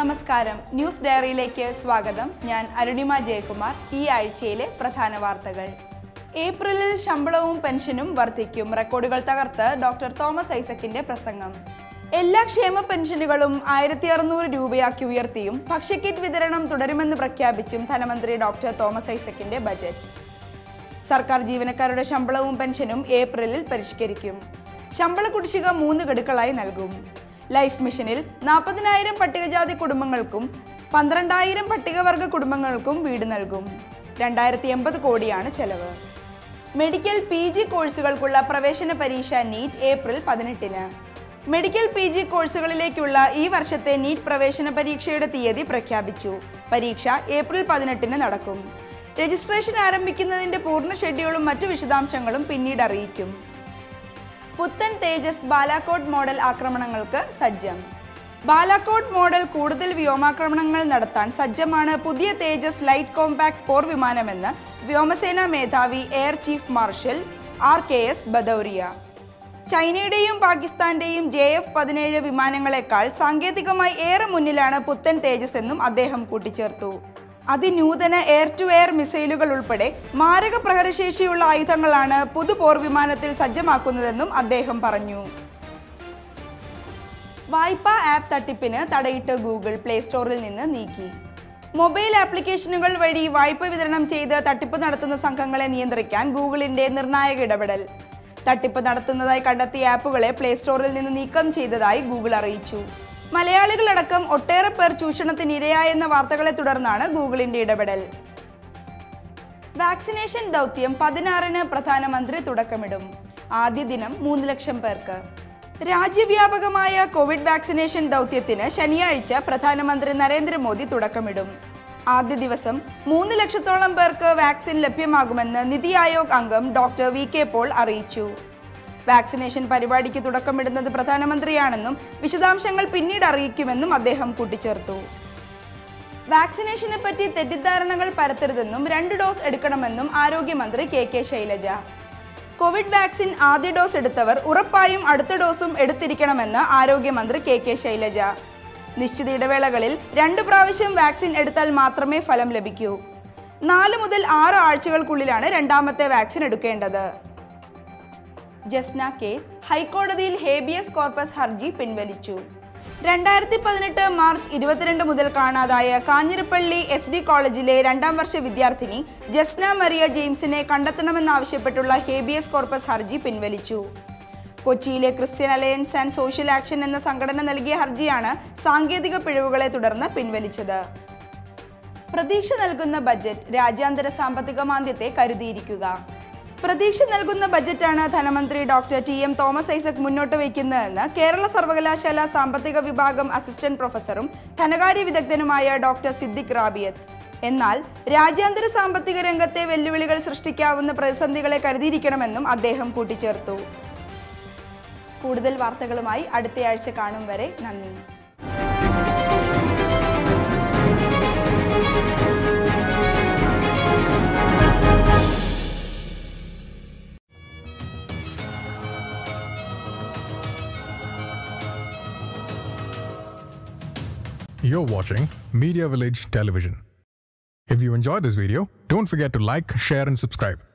നമസ്കാരം ന്യൂസ് ഡയറിയിലേക്ക് സ്വാഗതം ഞാൻ അരുണിമ ജയകുമാർ ഈ ആഴ്ചയിലെ പ്രധാന വാർത്തകൾ ഏപ്രിലിൽ ശമ്പളവും പെൻഷനും വർദ്ധിക്കും റെക്കോർഡുകൾ തകർത്ത് ഡോക്ടർ തോമസ് ഐസക്കിന്റെ പ്രസംഗം എല്ലാ ക്ഷേമ പെൻഷനുകളും ആയിരത്തി അറുന്നൂറ് രൂപയാക്കി ഉയർത്തിയും ഭക്ഷ്യക്കിറ്റ് വിതരണം തുടരുമെന്ന് പ്രഖ്യാപിച്ചും ധനമന്ത്രി ഡോക്ടർ തോമസ് ഐസക്കിന്റെ ബജറ്റ് സർക്കാർ ജീവനക്കാരുടെ ശമ്പളവും പെൻഷനും ഏപ്രിലിൽ പരിഷ്കരിക്കും ശമ്പള കുടിശ്ശിക മൂന്ന് ഗഡുക്കളായി നൽകും ലൈഫ് മിഷനിൽ നാൽപ്പതിനായിരം പട്ടികജാതി കുടുംബങ്ങൾക്കും പന്ത്രണ്ടായിരം പട്ടികവർഗ കുടുംബങ്ങൾക്കും വീട് നൽകും രണ്ടായിരത്തി എൺപത് കോടിയാണ് ചെലവ് മെഡിക്കൽ പി ജി കോഴ്സുകൾക്കുള്ള പ്രവേശന പരീക്ഷ നീറ്റ് ഏപ്രിൽ പതിനെട്ടിന് മെഡിക്കൽ പി ജി കോഴ്സുകളിലേക്കുള്ള ഈ വർഷത്തെ നീറ്റ് പ്രവേശന പരീക്ഷയുടെ തീയതി പ്രഖ്യാപിച്ചു പരീക്ഷ ഏപ്രിൽ പതിനെട്ടിന് നടക്കും രജിസ്ട്രേഷൻ ആരംഭിക്കുന്നതിന്റെ പൂർണ്ണ ഷെഡ്യൂളും മറ്റു വിശദാംശങ്ങളും പിന്നീട് അറിയിക്കും പുത്തൻ തേജസ് ബാലാക്കോട്ട് മോഡൽ ആക്രമണങ്ങൾക്ക് സജ്ജം ബാലാക്കോട്ട് മോഡൽ കൂടുതൽ വ്യോമാക്രമണങ്ങൾ നടത്താൻ സജ്ജമാണ് പുതിയ തേജസ് ലൈറ്റ് കോമ്പാക്ട് പോർ വിമാനമെന്ന് വ്യോമസേനാ മേധാവി air chief marshal R K S Bhadauria ചൈനയുടെയും പാകിസ്ഥാന്റെയും ജെ എഫ് പതിനേഴ് വിമാനങ്ങളെക്കാൾ സാങ്കേതികമായി ഏറെ മുന്നിലാണ് പുത്തൻ തേജസ് എന്നും അദ്ദേഹം കൂട്ടിച്ചേർത്തു അതിനൂതന എയർ ടു എയർ മിസൈലുകൾ ഉൾപ്പെടെ മാരക പ്രഹരശേഷിയുള്ള ആയുധങ്ങളാണ് പുതു പോർ വിമാനത്തിൽ സജ്ജമാക്കുന്നതെന്നും അദ്ദേഹം പറഞ്ഞു വായ്പാ ആപ്പ് തട്ടിപ്പിന് തടയിട്ട് ഗൂഗിൾ പ്ലേ സ്റ്റോറിൽ നിന്ന് നീക്കി മൊബൈൽ ആപ്ലിക്കേഷനുകൾ വഴി വായ്പ വിതരണം ചെയ്ത് തട്ടിപ്പ് നടത്തുന്ന സംഘങ്ങളെ നിയന്ത്രിക്കാൻ ഗൂഗിളിന്റെ നിർണായക ഇടപെടൽ തട്ടിപ്പ് നടത്തുന്നതായി കണ്ടെത്തിയ ആപ്പുകളെ പ്ലേ സ്റ്റോറിൽ നിന്ന് നീക്കം ചെയ്തതായി ഗൂഗിൾ അറിയിച്ചു മലയാളികളടക്കം ഒട്ടേറെ പേർ ചൂഷണത്തിന് ഇരയായെന്ന വാർത്തകളെ തുടർന്നാണ് ഗൂഗിളിന്റെ ഇടപെടൽ വാക്സിനേഷൻ ദൗത്യം പതിനാറിന് പ്രധാനമന്ത്രി തുടക്കമിടും ആദ്യ ദിനം മൂന്ന് ലക്ഷം പേർക്ക് രാജ്യവ്യാപകമായ കോവിഡ് വാക്സിനേഷൻ ദൗത്യത്തിന് ശനിയാഴ്ച പ്രധാനമന്ത്രി നരേന്ദ്രമോദി തുടക്കമിടും ആദ്യ ദിവസം മൂന്ന് ലക്ഷത്തോളം പേർക്ക് വാക്സിൻ ലഭ്യമാകുമെന്ന് നിതി ആയോഗ് അംഗം ഡോക്ടർ വി കെ പോൾ അറിയിച്ചു വാക്സിനേഷൻ പരിപാടിക്ക് തുടക്കമിടുന്നത് പ്രധാനമന്ത്രിയാണെന്നും വിശദാംശങ്ങൾ പിന്നീട് അറിയിക്കുമെന്നും അദ്ദേഹം കൂട്ടിച്ചേർത്തു വാക്സിനേഷനെ പറ്റി തെറ്റിദ്ധാരണകൾ പരത്തരുതെന്നും രണ്ട് ഡോസ് എടുക്കണമെന്നും ആരോഗ്യമന്ത്രി K K Shailaja covid vaccine ആദ്യ ഡോസ് എടുത്തവർ ഉറപ്പായും അടുത്ത ഡോസും എടുത്തിരിക്കണമെന്ന് ആരോഗ്യമന്ത്രി കെ കെ ശൈലജ നിശ്ചിത ഇടവേളകളിൽ രണ്ട് പ്രാവശ്യം വാക്സിൻ എടുത്താൽ മാത്രമേ ഫലം ലഭിക്കൂ നാല് മുതൽ ആറ് ആഴ്ചകൾക്കുള്ളിലാണ് രണ്ടാമത്തെ വാക്സിൻ എടുക്കേണ്ടത് ജസ്ന കേസ് ഹൈക്കോടതിയിൽ ഹേബിയസ് കോർപ്പസ് ഹർജി പിൻവലിച്ചു രണ്ടായിരത്തി പതിനെട്ട് മാർച്ച് ഇരുപത്തിരണ്ട് മുതൽ കാണാതായ കാഞ്ഞിരപ്പള്ളി എസ് ഡി കോളേജിലെ രണ്ടാം വർഷ വിദ്യാർത്ഥിനി ജസ്ന മറിയ ജെയിംസിനെ കണ്ടെത്തണമെന്നാവശ്യപ്പെട്ടുള്ള ഹേബിയസ് കോർപ്പസ് ഹർജി പിൻവലിച്ചു കൊച്ചിയിലെ Christian alliance and social action എന്ന സംഘടന നൽകിയ ഹർജിയാണ് സാങ്കേതിക പിഴവുകളെ തുടർന്ന് പിൻവലിച്ചത് പ്രതീക്ഷ നൽകുന്ന ബജറ്റ് രാജ്യാന്തര സാമ്പത്തിക മാന്ദ്യത്തെ കരുതിയിരിക്കുക പ്രതീക്ഷ നൽകുന്ന ബജറ്റാണ് ധനമന്ത്രി doctor T M Thomas Isaac മുന്നോട്ട് വയ്ക്കുന്നതെന്ന് കേരള സർവകലാശാല സാമ്പത്തിക വിഭാഗം അസിസ്റ്റന്റ് പ്രൊഫസറും ധനകാര്യ വിദഗ്ധനുമായ ഡോക്ടർ സിദ്ദിഖ് റാബിയത്ത് എന്നാൽ രാജ്യാന്തര സാമ്പത്തിക രംഗത്തെ വെല്ലുവിളികൾ സൃഷ്ടിക്കാവുന്ന പ്രതിസന്ധികളെ കരുതിയിരിക്കണമെന്നും അദ്ദേഹം കൂട്ടിച്ചേർത്തു കൂടുതൽ വാർത്തകളുമായി അടുത്തയാഴ്ച കാണും വരെ നന്ദി You're watching Media Village Television. If you enjoyed this video, don't forget to like, share, and subscribe.